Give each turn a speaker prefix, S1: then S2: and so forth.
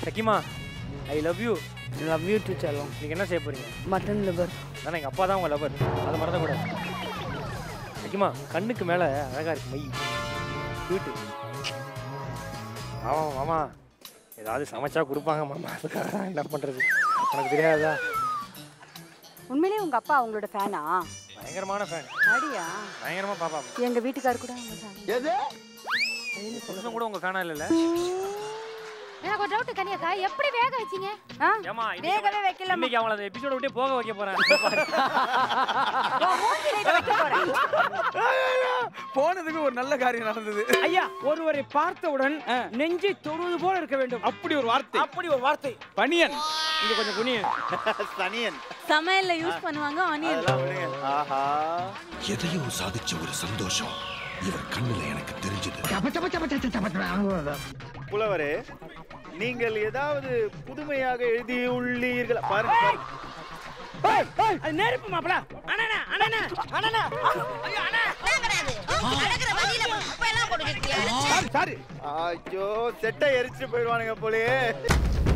S1: சக்கிமா I love you
S2: love you too செல்லம்
S1: நீங்கள் என்ன செய்ய போறீங்க
S2: மட்டன் லிவர்
S1: தானே எங்கள் அப்பா தான் உங்கள் லவர் அதை மறந்த கூட சக்கிமா கண்ணுக்கு மேலே அழகாக இருக்கு மை வீட்டு ஆமாம் மாமா ஏதாவது சமைச்சா கொடுப்பாங்க மாமா அதுக்காக தான் என்ன பண்ணுறது உனக்கு தெரியாதா
S3: உண்மையிலேயே உங்க அப்பா அவங்களோட ஃபேனா
S1: பயங்கரமான ஃபேன்
S3: அடியா
S1: பயங்கரமாக பாப்பா
S3: எங்க வீட்டுக்கார் கூட அவங்க fan.
S1: புருஷன் கூட உங்கள் ஃபேனா இல்லைல்ல
S4: எனக்கு ஒரு டவுட் கன்னியாக்கா எப்படி வேக வச்சீங்க
S3: ஆ?
S1: ஏமா
S3: வேகவே வைக்கல
S1: இன்னைக்கு அவங்கள அந்த எபிசோட விட்டே போக வைக்க போறேன்
S3: வைக்க போறேன்
S5: போனதுக்கு ஒரு நல்ல காரியம் நடந்தது
S2: ஐயா ஒருவரை பார்த்தவுடன் நெஞ்சை தொடுவது போல இருக்க வேண்டும்
S5: அப்படி ஒரு வார்த்தை
S2: அப்படி ஒரு வார்த்தை
S5: பனியன்
S2: இங்க கொஞ்சம் குனிய
S6: சனியன்
S3: சமையல்ல யூஸ் பண்ணுவாங்க ஆனியன்
S6: அதெல்லாம் விடுங்க ஆஹா
S7: எதையும் சாதிச்ச ஒரு சந்தோஷம் இவர் கண்ணுல எனக்கு தெரிஞ்சது
S6: புலவரே நீங்கள் ஏதாவது புதுமையாக எழுதியுள்ளீர்கள் பாருங்க பாருங்க.
S2: அது நெருப்பு மாப்பிள அண்ணா அண்ணா அண்ணா
S5: சாரி
S6: ஐயோ செட்டை எரிச்சு போயிடுவானுங்க போலயே